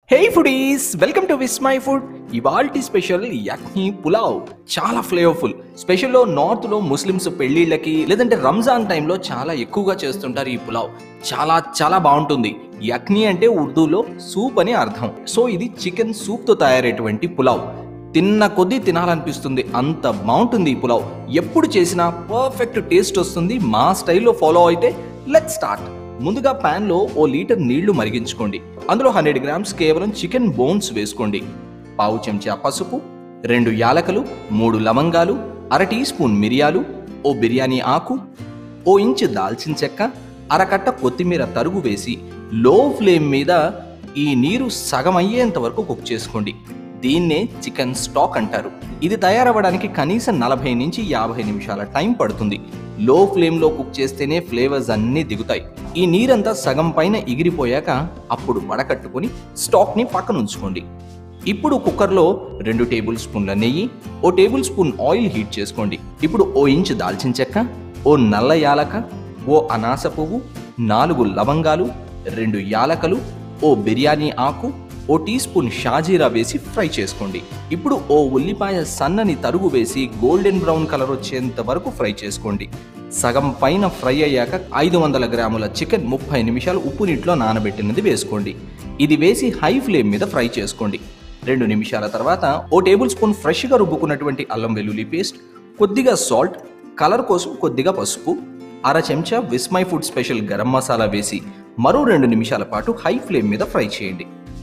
hey foodies welcome to Vismai food ఇవాల్టి special yakhni pulao చాలా flavourful స్పెషల్లో నార్త్లో ముస్లిమ్స్ పెళ్ళిళ్ళకి లేదంటే రంజాన్ టైంలో చాలా ఎక్కువగా చేస్తుంటారు ఈ పులావ్ చాలా చాలా బాగుంటుంది యక్ని అంటే ఉర్దూలో సూప్ అని అర్థం సో ఇది చికెన్ సూప్తో తయారైనటువంటి పులావ్ తిన్న కొద్దీ తినాలనిపిస్తుంది అంత బాగుంటుంది ఈ పులావ్ ఎప్పుడు చేసినా పర్ఫెక్ట్ టేస్ట్ వస్తుంది మా స్టైల్లో ఫాలో అయితే లెట్ స్టార్ట్ ముందుగా pan లో ఓ లీటర్ నీళ్లు మరిగించుకోండి అందులో హండ్రెడ్ గ్రామ్స్ కేవలం చికెన్ బోన్స్ వేసుకోండి పావు చెంచా పసుపు రెండు యాలకలు మూడు లవంగాలు అర టీ స్పూన్ మిరియాలు ఓ బిర్యానీ ఆకు ఓ ఇంచు దాల్చిన చెక్క అరకట్ట కొత్తిమీర తరుగు వేసి లో ఫ్లేమ్ మీద ఈ నీరు సగం అయ్యేంత వరకు కుక్ చేసుకోండి దీన్నే చికెన్ స్టాక్ అంటారు ఇది తయారవ్వడానికి కనీసం నలభై నుంచి యాభై నిమిషాల టైం పడుతుంది లో ఫ్లేమ్లో కుక్ చేస్తేనే ఫ్లేవర్స్ అన్నీ దిగుతాయి ఈ నీరంతా సగం పైన ఎగిరిపోయాక అప్పుడు వడకట్టుకొని స్టాక్ని పక్కన ఉంచుకోండి ఇప్పుడు కుక్కర్లో రెండు టేబుల్ స్పూన్ల నెయ్యి ఓ టేబుల్ స్పూన్ ఆయిల్ హీట్ చేసుకోండి ఇప్పుడు ఓ ఇంచు దాల్చిన చెక్క ఓ నల్ల యాలక ఓ అనాస పువ్వు నాలుగు లవంగాలు రెండు యాలకలు ఓ బిర్యానీ ఆకు ఓ టీ స్పూన్ షాజీరా వేసి ఫ్రై చేసుకోండి ఇప్పుడు ఓ ఉల్లిపాయ సన్నని తరుగు వేసి గోల్డెన్ బ్రౌన్ కలర్ వచ్చేంత వరకు ఫ్రై చేసుకోండి సగం పైన ఫ్రై అయ్యాక ఐదు వందల గ్రాముల చికెన్ ముప్పై నిమిషాలు ఉప్పు నీటిలో నానబెట్టినది వేసుకోండి ఇది వేసి హై ఫ్లేమ్ మీద ఫ్రై చేసుకోండి రెండు నిమిషాల తర్వాత ఓ టేబుల్ స్పూన్ ఫ్రెష్గా రుబ్బుకున్నటువంటి అల్లం వెల్లుల్లి పేస్ట్ కొద్దిగా సాల్ట్ కలర్ కోసం కొద్దిగా పసుపు అర చెంచా విస్మై ఫుడ్ స్పెషల్ గరం మసాలా వేసి మరో రెండు నిమిషాల పాటు హై ఫ్లేమ్ మీద ఫ్రై చేయండి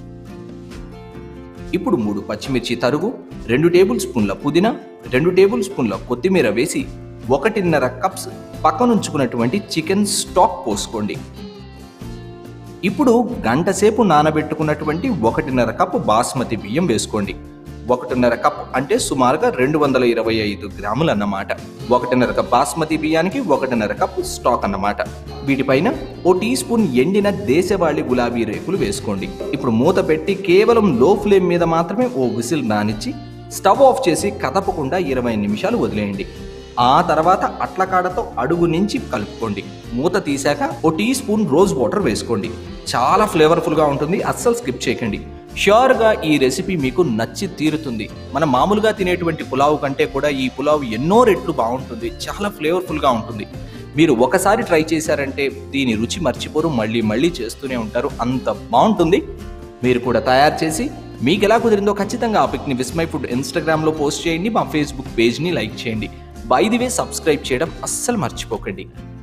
ఇప్పుడు మూడు పచ్చిమిర్చి తరుగు రెండు టేబుల్ స్పూన్ల పుదీనా రెండు టేబుల్ స్పూన్ల కొత్తిమీర వేసి ఒకటిన్నర కప్స్ పక్కనుంచుకున్నటువంటి చికెన్ స్టాక్ పోసుకోండి ఇప్పుడు గంట సేపు నానబెట్టుకున్నటువంటి ఒకటిన్నర కప్పు బాస్మతి బియ్యం వేసుకోండి ఒకటిన్నర కప్ అంటే సుమారుగా రెండు వందల ఇరవై ఐదు గ్రాములు అన్నమాట ఒకటిన్నర కప్ బాస్మతి బియ్యానికి ఒకటిన్నర కప్ స్టాక్ అన్నమాట వీటిపైన ఓ టీ స్పూన్ ఎండిన దేశవాళి గులాబీ రేకులు వేసుకోండి ఇప్పుడు మూత పెట్టి కేవలం లో ఫ్లేమ్ మీద మాత్రమే ఓ విసిల్ నానిచ్చి స్టవ్ ఆఫ్ చేసి కదపకుండా ఇరవై నిమిషాలు వదిలేయండి ఆ తర్వాత అట్లకాడతో అడుగు నుంచి కలుపుకోండి మూత తీసాక ఓ టీ స్పూన్ రోజ్ వాటర్ వేసుకోండి చాలా ఫ్లేవర్ఫుల్గా ఉంటుంది అస్సలు స్కిప్ చేయకండి ష్యూర్గా ఈ రెసిపీ మీకు నచ్చి తీరుతుంది మనం మామూలుగా తినేటువంటి పులావ్ కంటే కూడా ఈ పులావ్ ఎన్నో రెట్లు బాగుంటుంది చాలా ఫ్లేవర్ఫుల్గా ఉంటుంది మీరు ఒకసారి ట్రై చేశారంటే దీని రుచి మర్చిపోరు మళ్ళీ మళ్ళీ చేస్తూనే ఉంటారు అంత బాగుంటుంది మీరు కూడా తయారు చేసి మీకు ఎలా కుదిరిందో ఖచ్చితంగా ఆ పిక్ని విస్మై ఫుడ్ ఇన్స్టాగ్రామ్లో పోస్ట్ చేయండి మా ఫేస్బుక్ పేజ్ని లైక్ చేయండి బై ది వే సబ్స్క్రైబ్ చేయడం అస్సలు మర్చిపోకండి